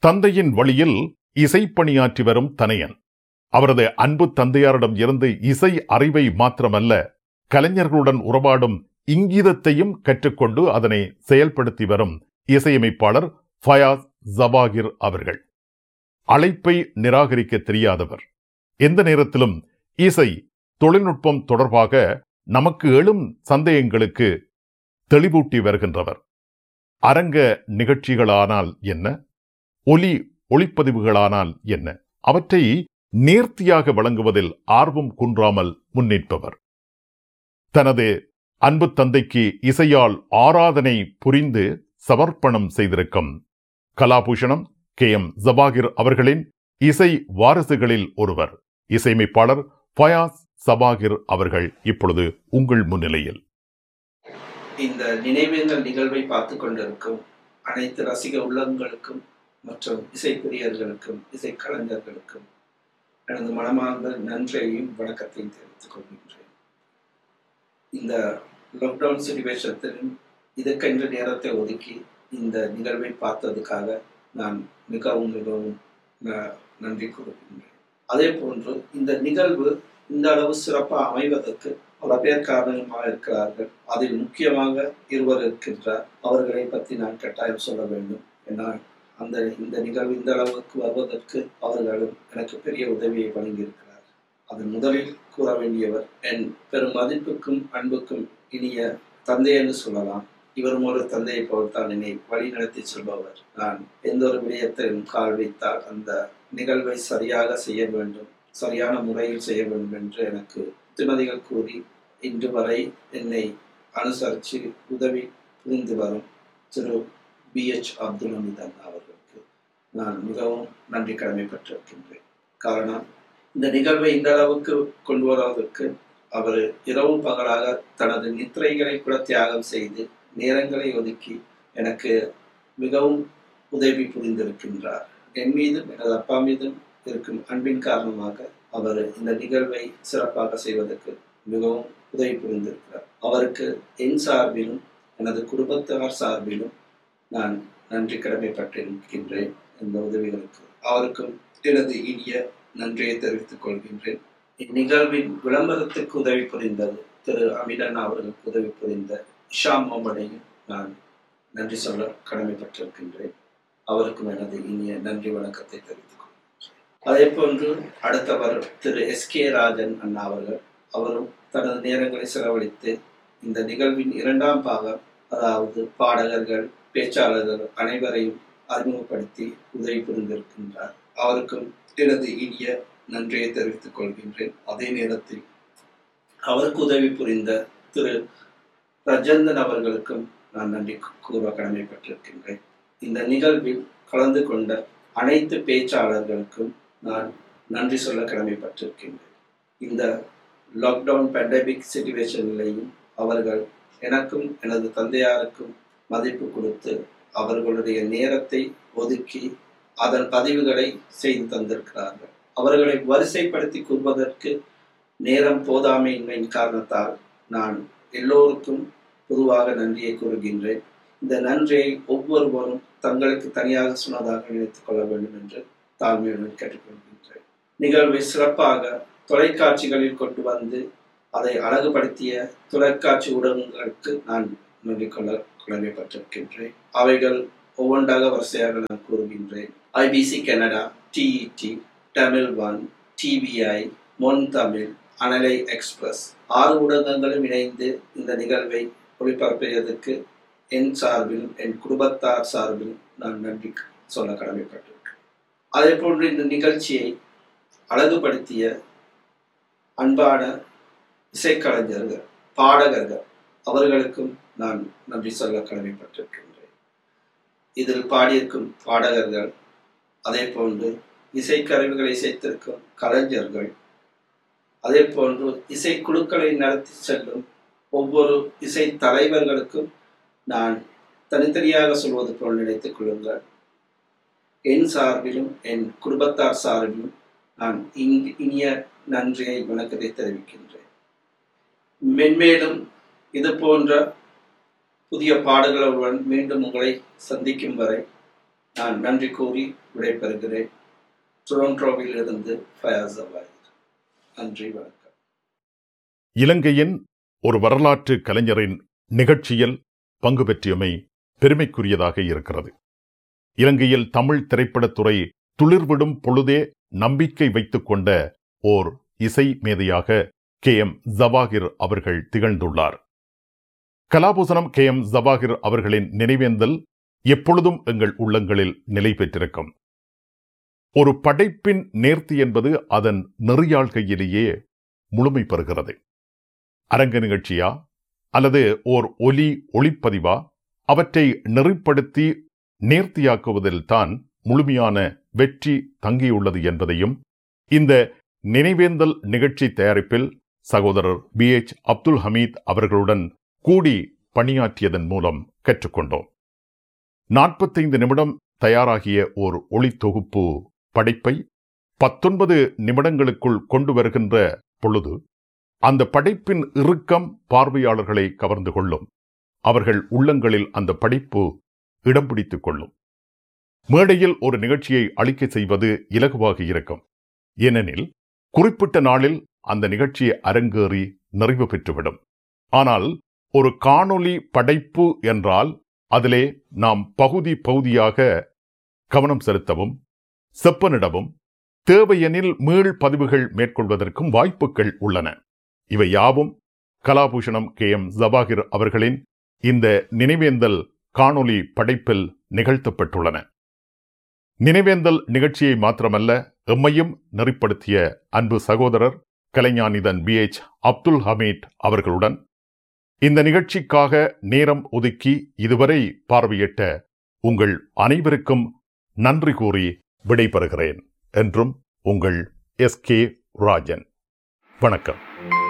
தந்தையின் வழியில் இசைப்பணியாற்றி வரும் தனையன் அவரது அன்பு தந்தையாரிடம் இருந்து இசை அறிவை மாத்திரமல்ல கலைஞர்களுடன் உறவாடும் இங்கீதத்தையும் கற்றுக்கொண்டு அதனை செயல்படுத்தி வரும் இசையமைப்பாளர் ஃபயாஸ் ஜபாகிர் அவர்கள் அழைப்பை நிராகரிக்க தெரியாதவர் எந்த நேரத்திலும் இசை தொழில்நுட்பம் தொடர்பாக நமக்கு எழும் சந்தேகங்களுக்கு தெளிவூட்டி வருகின்றவர் அரங்க நிகழ்ச்சிகளானால் என்ன ஒலி ஒளிப்பதிவுகளானால் என்ன அவற்றை நேர்த்தியாக வழங்குவதில் ஆர்வம் குன்றாமல் முன்னிற்பவர் தனது அன்பு தந்தைக்கு இசையால் ஆராதனை புரிந்து சமர்ப்பணம் செய்திருக்கும் கலாபூஷணம் கே எம் ஜபாகிர் அவர்களின் இசை வாரிசுகளில் ஒருவர் இசையமைப்பாளர் ஃபயாஸ் சபாகிர் அவர்கள் இப்பொழுது உங்கள் முன்னிலையில் இந்த நினைவேந்தல் நிகழ்வை பார்த்து கொண்டிருக்கும் அனைத்து ரசிக உள்ளங்களுக்கும் மற்றும் இசைப்பிரியர்களுக்கும் இசைக்கலைஞர்களுக்கும் எனது மனமார்ந்த நன்றியையும் வணக்கத்தையும் தெரிவித்துக் கொள்கின்றேன் இந்த லாக்டவுன் சுச்சுவேஷத்திலும் இதற்கென்ற நேரத்தை ஒதுக்கி இந்த நிகழ்வை பார்த்ததுக்காக நான் மிகவும் மிகவும் ந- நன்றி கூறுகின்றேன் அதே போன்று இந்த நிகழ்வு இந்த அளவு சிறப்பாக அமைவதற்கு பல பேர் காரணமாக இருக்கிறார்கள் அதில் முக்கியமாக இருவர் இருக்கின்றார் அவர்களை பற்றி நான் கட்டாயம் சொல்ல வேண்டும் ஏன்னால் அந்த இந்த நிகழ்வு இந்த அளவுக்கு வருவதற்கு அவர்களும் எனக்கு பெரிய உதவியை வழங்கியிருக்கிறார் அதன் முதலில் கூற வேண்டியவர் என் பெரும் மதிப்புக்கும் அன்புக்கும் இனிய தந்தை என்று சொல்லலாம் இவரும் ஒரு தந்தையை போல்தான் என்னை வழி நடத்தி செல்பவர் நான் எந்த ஒரு விடயத்தையும் கால் வைத்தால் அந்த நிகழ்வை சரியாக செய்ய வேண்டும் சரியான முறையில் செய்ய வேண்டும் என்று எனக்கு புத்திமதிகள் கூறி இன்று வரை என்னை அனுசரித்து உதவி புரிந்து வரும் திரு பி எச் அப்துல் ஹமீத் அண்ணா அவர்களுக்கு நான் மிகவும் நன்றி கடமைப்பட்டிருக்கின்றேன் காரணம் இந்த நிகழ்வை இந்த அளவுக்கு கொண்டு வருவதற்கு அவர் இரவு பகலாக தனது நித்திரைகளை கூட தியாகம் செய்து நேரங்களை ஒதுக்கி எனக்கு மிகவும் உதவி புரிந்திருக்கின்றார் என் மீதும் எனது அப்பா மீதும் இருக்கும் அன்பின் காரணமாக அவர் இந்த நிகழ்வை சிறப்பாக செய்வதற்கு மிகவும் உதவி புரிந்திருக்கிறார் அவருக்கு என் சார்பிலும் எனது குடும்பத்தார் சார்பிலும் நான் நன்றி கடமைப்பட்டிருக்கின்றேன் இந்த உதவிகளுக்கு அவருக்கும் எனது இனிய நன்றியை தெரிவித்துக் கொள்கின்றேன் இந்நிகழ்வின் விளம்பரத்துக்கு உதவி புரிந்தது திரு அமிரன் அவர்களுக்கு உதவி புரிந்த இஷா முகமடையும் நான் நன்றி சொல்ல கடமைப்பட்டிருக்கின்றேன் அவருக்கும் எனது இனிய நன்றி வணக்கத்தை தெரிவித்துக் கொள்கின்றேன் அதே போன்று அடுத்தவர் திரு எஸ் கே ராஜன் அண்ணா அவர்கள் அவரும் தனது நேரங்களை செலவழித்து இந்த நிகழ்வின் இரண்டாம் பாகம் அதாவது பாடகர்கள் பேச்சாளர்கள் அனைவரையும் அறிமுகப்படுத்தி உதவி புரிந்திருக்கின்றார் அவருக்கும் எனது இனிய நன்றியை தெரிவித்துக் கொள்கின்றேன் அதே நேரத்தில் அவருக்கு உதவி புரிந்த திரு ரஜந்தன் அவர்களுக்கும் நான் நன்றி கூற கடமைப்பட்டிருக்கின்றேன் இந்த நிகழ்வில் கலந்து கொண்ட அனைத்து பேச்சாளர்களுக்கும் நான் நன்றி சொல்ல கடமைப்பட்டிருக்கின்றேன் இந்த லாக்டவுன் பேண்டமிக் சுச்சுவேஷன்லையும் அவர்கள் எனக்கும் எனது தந்தையாருக்கும் மதிப்பு கொடுத்து அவர்களுடைய நேரத்தை ஒதுக்கி அதன் பதிவுகளை செய்து தந்திருக்கிறார்கள் அவர்களை வரிசைப்படுத்தி கூறுவதற்கு நேரம் போதாமையின்மையின் காரணத்தால் நான் எல்லோருக்கும் பொதுவாக நன்றியை கூறுகின்றேன் இந்த நன்றியை ஒவ்வொருவரும் தங்களுக்கு தனியாக சொன்னதாக நினைத்துக் கொள்ள வேண்டும் என்று தாழ்மையுடன் கேட்டுக்கொள்கின்றேன் நிகழ்வை சிறப்பாக தொலைக்காட்சிகளில் கொண்டு வந்து அதை அழகுபடுத்திய தொலைக்காட்சி ஊடகங்களுக்கு நான் நன்றி கொள்ள கடமைப்பட்டிருக்கின்றேன் அவைகள் ஒவ்வொன்றாக வரிசையாக நான் கூறுகின்றேன் ஐபிசி கனடா டிஇடி தமிழ் ஒன் டிவிஐ மொன் தமிழ் அனலை எக்ஸ்பிரஸ் ஆறு ஊடகங்களும் இணைந்து இந்த நிகழ்வை ஒளிபரப்பியதற்கு என் சார்பிலும் என் குடும்பத்தார் சார்பிலும் நான் நன்றி சொல்ல கடமைப்பட்டிருக்கேன் அதே போன்று இந்த நிகழ்ச்சியை அழகுபடுத்திய அன்பான இசைக்கலைஞர்கள் பாடகர்கள் அவர்களுக்கும் நான் நன்றி சொல்ல கடமைப்பட்டிருக்கின்றேன் இதில் பாடியிருக்கும் பாடகர்கள் அதே போன்று இசைக்கருவிகளை இசைத்திருக்கும் கலைஞர்கள் அதே போன்று இசைக்குழுக்களை நடத்தி செல்லும் ஒவ்வொரு இசை தலைவர்களுக்கும் நான் தனித்தனியாக சொல்வது போல் நினைத்துக் கொள்ளுங்கள் என் சார்பிலும் என் குடும்பத்தார் சார்பிலும் நான் இங்- இனிய நன்றியை வணக்கத்தை தெரிவிக்கின்றேன் மென்மேலும் இது போன்ற புதிய பாடல்களுடன் மீண்டும் உங்களை சந்திக்கும் வரை நான் நன்றி கூறி விடைபெறுகிறேன் டொரண்டோவில் இருந்து ஃபயாஸ் அவாயித் நன்றி வணக்கம் இலங்கையின் ஒரு வரலாற்று கலைஞரின் நிகழ்ச்சியில் பங்கு பெற்றியமை பெருமைக்குரியதாக இருக்கிறது இலங்கையில் தமிழ் திரைப்படத்துறை துளிர்விடும் பொழுதே நம்பிக்கை வைத்துக் கொண்ட ஓர் இசை மேதையாக கே எம் ஜவாகிர் அவர்கள் திகழ்ந்துள்ளார் கலாபூசணம் கே எம் ஜவாகிர் அவர்களின் நினைவேந்தல் எப்பொழுதும் எங்கள் உள்ளங்களில் நிலை பெற்றிருக்கும் ஒரு படைப்பின் நேர்த்தி என்பது அதன் நெறியாள்கையிலேயே முழுமை பெறுகிறது அரங்க நிகழ்ச்சியா அல்லது ஓர் ஒலி ஒளிப்பதிவா அவற்றை நெறிப்படுத்தி நேர்த்தியாக்குவதில் தான் முழுமையான வெற்றி தங்கியுள்ளது என்பதையும் இந்த நினைவேந்தல் நிகழ்ச்சி தயாரிப்பில் சகோதரர் பி எச் அப்துல் ஹமீத் அவர்களுடன் கூடி பணியாற்றியதன் மூலம் கற்றுக்கொண்டோம் நாற்பத்தைந்து நிமிடம் தயாராகிய ஓர் ஒளி தொகுப்பு படைப்பை பத்தொன்பது நிமிடங்களுக்குள் கொண்டு வருகின்ற பொழுது அந்த படைப்பின் இறுக்கம் பார்வையாளர்களை கவர்ந்து கொள்ளும் அவர்கள் உள்ளங்களில் அந்த படைப்பு இடம் பிடித்துக் கொள்ளும் மேடையில் ஒரு நிகழ்ச்சியை அளிக்க செய்வது இலகுவாக இருக்கும் ஏனெனில் குறிப்பிட்ட நாளில் அந்த நிகழ்ச்சி அரங்கேறி நிறைவு பெற்றுவிடும் ஆனால் ஒரு காணொளி படைப்பு என்றால் அதிலே நாம் பகுதி பகுதியாக கவனம் செலுத்தவும் செப்பனிடவும் தேவையெனில் மீள் பதிவுகள் மேற்கொள்வதற்கும் வாய்ப்புகள் உள்ளன இவை யாவும் கலாபூஷணம் கே எம் ஜவாகிர் அவர்களின் இந்த நினைவேந்தல் காணொளி படைப்பில் நிகழ்த்தப்பட்டுள்ளன நினைவேந்தல் நிகழ்ச்சியை மாத்திரமல்ல எம்மையும் நெறிப்படுத்திய அன்பு சகோதரர் கலைஞானிதன் பி எச் அப்துல் ஹமீட் அவர்களுடன் இந்த நிகழ்ச்சிக்காக நேரம் ஒதுக்கி இதுவரை பார்வையிட்ட உங்கள் அனைவருக்கும் நன்றி கூறி விடைபெறுகிறேன் என்றும் உங்கள் எஸ் கே ராஜன் வணக்கம்